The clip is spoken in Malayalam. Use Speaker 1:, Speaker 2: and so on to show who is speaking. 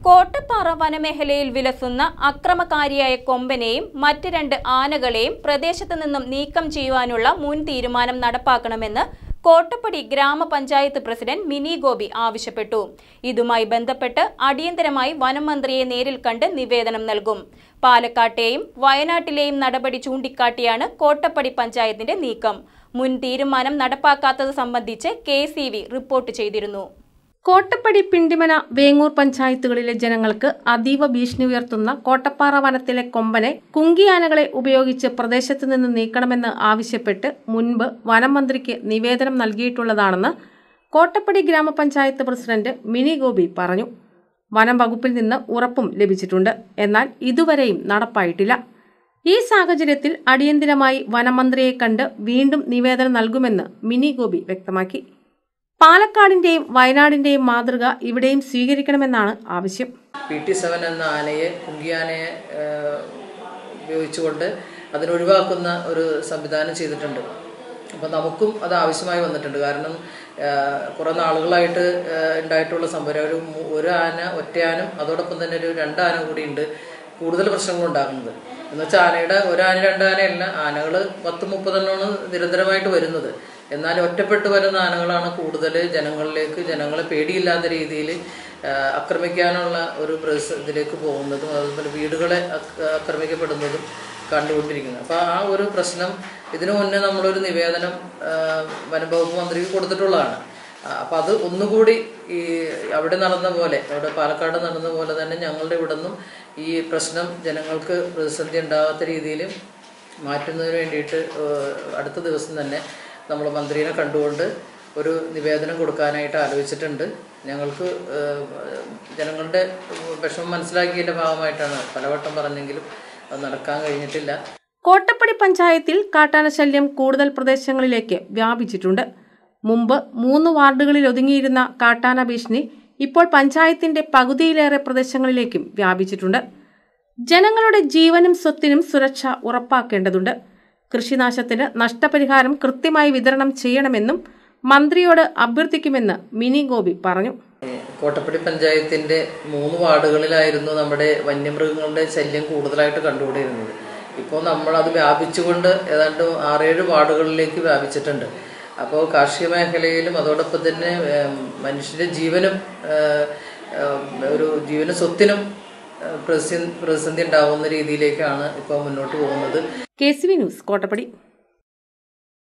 Speaker 1: കോട്ടപ്പാറ വനമേഖലയിൽ വിലസുന്ന അക്രമകാരിയായ കൊമ്പനെയും മറ്റ് രണ്ട് ആനകളെയും പ്രദേശത്ത് നിന്നും നീക്കം ചെയ്യുവാനുള്ള മുൻ തീരുമാനം നടപ്പാക്കണമെന്ന് കോട്ടപ്പടി ഗ്രാമപഞ്ചായത്ത് പ്രസിഡന്റ് മിനി ഗോപി ആവശ്യപ്പെട്ടു ഇതുമായി ബന്ധപ്പെട്ട് അടിയന്തരമായി വനം മന്ത്രിയെ നേരിൽ കണ്ട് നിവേദനം നൽകും പാലക്കാട്ടെയും വയനാട്ടിലെയും നടപടി ചൂണ്ടിക്കാട്ടിയാണ് കോട്ടപ്പടി പഞ്ചായത്തിന്റെ നീക്കം മുൻ തീരുമാനം നടപ്പാക്കാത്തത് സംബന്ധിച്ച് കെ റിപ്പോർട്ട് ചെയ്തിരുന്നു
Speaker 2: കോട്ടപ്പടി പിണ്ടിമന വേങ്ങൂർ പഞ്ചായത്തുകളിലെ ജനങ്ങൾക്ക് അതീവ ഭീഷണി ഉയർത്തുന്ന കോട്ടപ്പാറ വനത്തിലെ കൊമ്പനെ കുങ്കിയാനകളെ ഉപയോഗിച്ച് പ്രദേശത്ത് നിന്ന് നീക്കണമെന്ന് ആവശ്യപ്പെട്ട് മുൻപ് വനം മന്ത്രിക്ക് നിവേദനം നൽകിയിട്ടുള്ളതാണെന്ന് കോട്ടപ്പടി ഗ്രാമപഞ്ചായത്ത് പ്രസിഡന്റ് മിനി ഗോപി പറഞ്ഞു വനം വകുപ്പിൽ നിന്ന് ഉറപ്പും ലഭിച്ചിട്ടുണ്ട് എന്നാൽ ഇതുവരെയും നടപ്പായിട്ടില്ല ഈ സാഹചര്യത്തിൽ അടിയന്തിരമായി വനമന്ത്രിയെ കണ്ട് വീണ്ടും നിവേദനം നൽകുമെന്ന് മിനി ഗോപി വ്യക്തമാക്കി പാലക്കാടിന്റെയും വയനാടിന്റെയും മാതൃക ഇവിടെയും സ്വീകരിക്കണമെന്നാണ് ആവശ്യം
Speaker 3: പി ടി സെവൻ എന്ന ആനയെ കുങ്കിയാനയെ ഏഹ്, ഉപയോഗിച്ചുകൊണ്ട് അതിനൊഴിവാക്കുന്ന ഒരു സംവിധാനം ചെയ്തിട്ടുണ്ട് അപ്പോൾ നമുക്കും അത് ആവശ്യമായി വന്നിട്ടുണ്ട് കാരണം ഏഹ്, കുറേ നാളുകളായിട്ട് ഏഹ്, ഉണ്ടായിട്ടുള്ള സംഭവം ഒരു മൂ- ഒരു ആന ഒറ്റയാനും അതോടൊപ്പം തന്നെ ഒരു രണ്ട് ആന കൂടി ഉണ്ട് കൂടുതൽ പ്രശ്നങ്ങൾ ഉണ്ടാകുന്നത് എന്ന് വെച്ചാൽ ആനയുടെ ഒരു ആന രണ്ട് ആനയല്ല ആനകൾ പത്ത് മുപ്പതെണ്ണമാണ് നിരന്തരമായിട്ട് വരുന്നത് എന്നാൽ ഒറ്റപ്പെട്ട് വരുന്ന ആനകളാണ് കൂടുതൽ ജനങ്ങളിലേക്ക് ജനങ്ങളെ പേടിയില്ലാത്ത രീതിയിൽ ആക്രമിക്കാനുള്ള ഒരു പ്രസ് ഇതിലേക്ക് പോകുന്നതും അതുപോലെ വീടുകളെ ആക്ര- ആക്രമിക്കപ്പെടുന്നതും കണ്ടുകൊണ്ടിരിക്കുന്നത് അപ്പോൾ ആ ഒരു പ്രശ്നം ഇതിനു മുന്നേ നമ്മളൊരു നിവേദനം ആ, വനംവകുപ്പ് മന്ത്രിക്ക് കൊടുത്തിട്ടുള്ളതാണ് അപ്പം അത് ഒന്നുകൂടി ഈ അവിടെ നടന്ന പോലെ അവിടെ പാലക്കാട് നടന്ന പോലെ തന്നെ ഞങ്ങളുടെ ഇവിടെ നിന്നും ഈ പ്രശ്നം ജനങ്ങൾക്ക് പ്രതിസന്ധി ഉണ്ടാകാത്ത രീതിയിൽ മാറ്റുന്നതിന് വേണ്ടിയിട്ട് ഏഹ്, അടുത്ത ദിവസം തന്നെ നമ്മൾ മന്ത്രിയെ കണ്ടുകൊണ്ട് ഒരു നിവേദനം കൊടുക്കാനായിട്ട് ആലോചിച്ചിട്ടുണ്ട് ഞങ്ങൾക്ക് ഏഹ്, ജനങ്ങളുടെ വിഷമം മനസ്സിലാക്കിയതിൻ്റെ ഭാഗമായിട്ടാണ് പലവട്ടം പറഞ്ഞെങ്കിലും അത് നടക്കാൻ കഴിഞ്ഞിട്ടില്ല
Speaker 2: കോട്ടപ്പടി പഞ്ചായത്തിൽ കാട്ടാന ശല്യം കൂടുതൽ പ്രദേശങ്ങളിലേക്ക് വ്യാപിച്ചിട്ടുണ്ട് മുമ്പ് മൂന്ന് വാർഡുകളിൽ ഒതുങ്ങിയിരുന്ന കാട്ടാന ഭീഷണി ഇപ്പോൾ പഞ്ചായത്തിന്റെ പകുതിയിലേറെ പ്രദേശങ്ങളിലേക്കും വ്യാപിച്ചിട്ടുണ്ട് ജനങ്ങളുടെ ജീവനും സ്വത്തിനും സുരക്ഷ ഉറപ്പാക്കേണ്ടതുണ്ട് കൃഷിനാശത്തിന് നഷ്ടപരിഹാരം കൃത്യമായി വിതരണം ചെയ്യണമെന്നും മന്ത്രിയോട് അഭ്യർത്ഥിക്കുമെന്ന് മിനി ഗോപി പറഞ്ഞു
Speaker 3: കോട്ടപ്പടി പഞ്ചായത്തിന്റെ മൂന്ന് വാർഡുകളിലായിരുന്നു നമ്മുടെ വന്യമൃഗങ്ങളുടെ ശല്യം കൂടുതലായിട്ട് കണ്ടുകൊണ്ടിരുന്നത് ഇപ്പോൾ നമ്മൾ അത് വ്യാപിച്ചുകൊണ്ട് ഏതാണ്ട് ആറേഴ് വാർഡുകളിലേക്ക് വ്യാപിച്ചിട്ടുണ്ട് അപ്പോൾ കാർഷിക മേഖലയിലും അതോടൊപ്പം തന്നെ ഏം, മനുഷ്യന്റെ ജീവനും ഏഹ്, ഏഹ്, ഒരു ജീവനും സ്വത്തിനും ഏഹ്, പ്രതിസന്ധി പ്രതിസന്ധി ഉണ്ടാകുന്ന രീതിയിലേക്കാണ് ഇപ്പോൾ മുന്നോട്ട് പോകുന്നത്
Speaker 2: K C V news Kottappadi